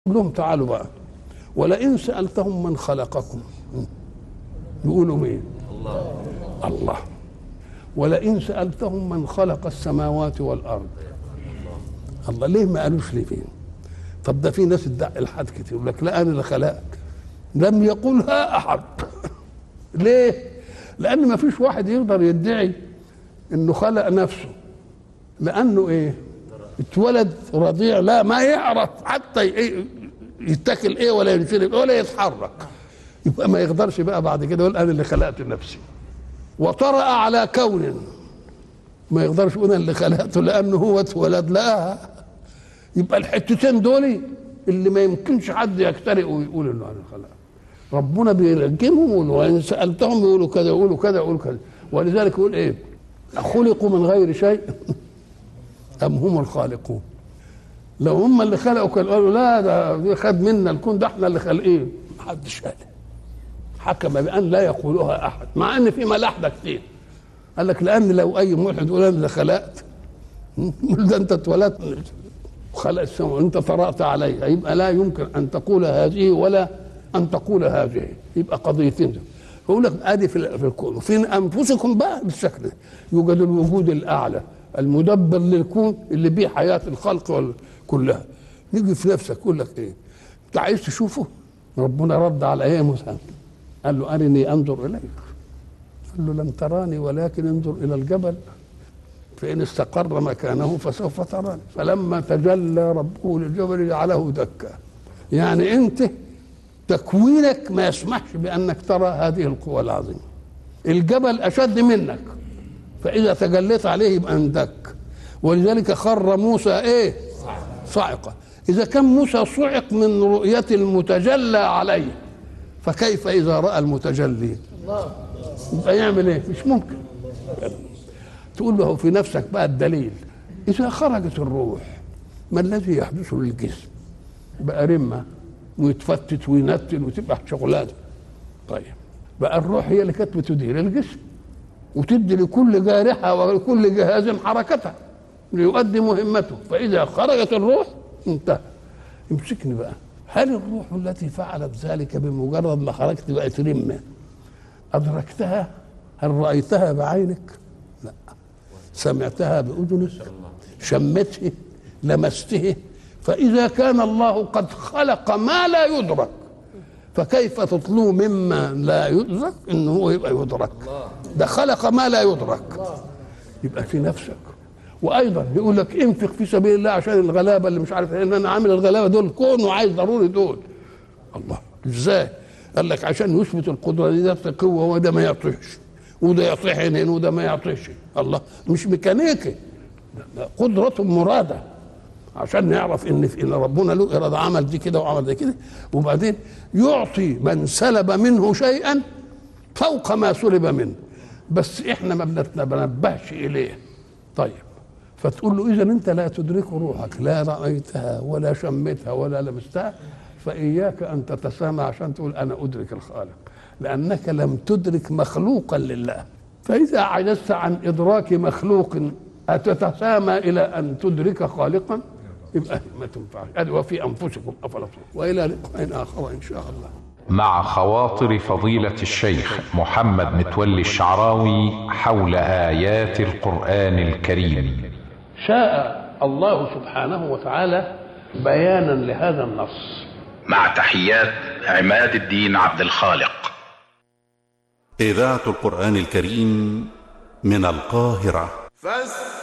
قل لهم تعالوا بقى ولئن سألتهم من خلقكم يقولوا مين الله الله ولئن سألتهم من خلق السماوات والأرض الله ليه ما قالوش ليه فين طب ده في ناس ادعي الحد كتير يقول لك لا انا اللي خلقك لم يقلها احد ليه لان ما فيش واحد يقدر يدعي انه خلق نفسه لانه ايه اتولد رضيع لا ما يعرف حتى ي- يتاكل ايه ولا ينشرب ولا يتحرك يبقى ما يقدرش بقى بعد كده يقول انا اللي خلقت نفسي وطرأ على كون ما يقدرش يقول انا اللي خلقته لانه هو اتولد لا يبقى الحتتين دول اللي ما يمكنش حد يخترق ويقول انه انا خلق ربنا بيرجمهم ويقول وان سالتهم يقولوا كذا يقولوا كذا يقولوا كذا ولذلك يقول ايه خلقوا من غير شيء ام هم الخالقون لو هم اللي خلقوا كانوا قالوا لا ده ده خد منا الكون ده احنا اللي خالقين محدش قال حكم بان لا يقولها احد مع ان في ملاحده كتير قال لك لان لو اي ملحد يقول انا اللي خلقت يقول ده انت اتولدت وخلق السماء وانت طرأت عليها يبقى لا يمكن ان تقول هذه ولا ان تقول هذه يبقى قضيتين يقول لك ادي في في الكون وفي انفسكم بقى بالشكل ده يوجد الوجود الاعلى المدبر للكون اللي بيه حياه الخلق وال- كلها يجي في نفسك يقول لك ايه انت عايز تشوفه ربنا رد على ايه موسى قال له ارني انظر اليك قال له لم تراني ولكن انظر الى الجبل فإن استقر مكانه فسوف تراني فلما تجلى ربه للجبل جعله دكا يعني أنت تكوينك ما يسمحش بأنك ترى هذه القوة العظيمة الجبل أشد منك فإذا تجليت عليه يبقى اندك ولذلك خر موسى إيه صاعقة إذا كان موسى صعق من رؤية المتجلى عليه فكيف إذا رأى المتجلي يبقى يعمل إيه مش ممكن تقول له في نفسك بقى الدليل إذا خرجت الروح ما الذي يحدث للجسم بقى رمة ويتفتت وينتن وتبقى شغلانة طيب بقى الروح هي اللي كانت بتدير الجسم وتدي لكل جارحة ولكل جهاز حركتها ليؤدي مهمته فإذا خرجت الروح انتهى امسكني بقى هل الروح التي فعلت ذلك بمجرد ما خرجت بقت رمة أدركتها هل رأيتها بعينك لا سمعتها بأذنك شمته لمسته فإذا كان الله قد خلق ما لا يدرك فكيف تطلو مما لا يدرك انه هو يبقى يدرك ده خلق ما لا يدرك يبقى في نفسك وايضا يقول لك انفق في سبيل الله عشان الغلابه اللي مش عارف ايه ان انا عامل الغلابه دول كون وعايز ضروري دول الله ازاي قال لك عشان يثبت القدره دي ده قوه وده ما يعطيش وده يعطيه هنا وده ما يعطيش الله مش ميكانيكي ده- ده قدرة مرادة عشان نعرف ان في ان ربنا له اراده عمل دي كده وعمل دي كده وبعدين يعطي من سلب منه شيئا فوق ما سلب منه بس احنا ما بنتنبهش اليه طيب فتقول له اذا انت لا تدرك روحك لا رايتها ولا شمتها ولا لمستها فاياك ان تتسامى عشان تقول انا ادرك الخالق لانك لم تدرك مخلوقا لله فاذا عجزت عن ادراك مخلوق اتتسامى الى ان تدرك خالقا يبقى ما تنفعش ادي وفي انفسكم افلا تبصرون والى لقاء اخر ان شاء الله مع خواطر فضيلة الشيخ محمد متولي الشعراوي حول آيات القرآن الكريم شاء الله سبحانه وتعالى بيانا لهذا النص مع تحيات عماد الدين عبد الخالق إذاعة القرآن الكريم من القاهرة فاستمعوا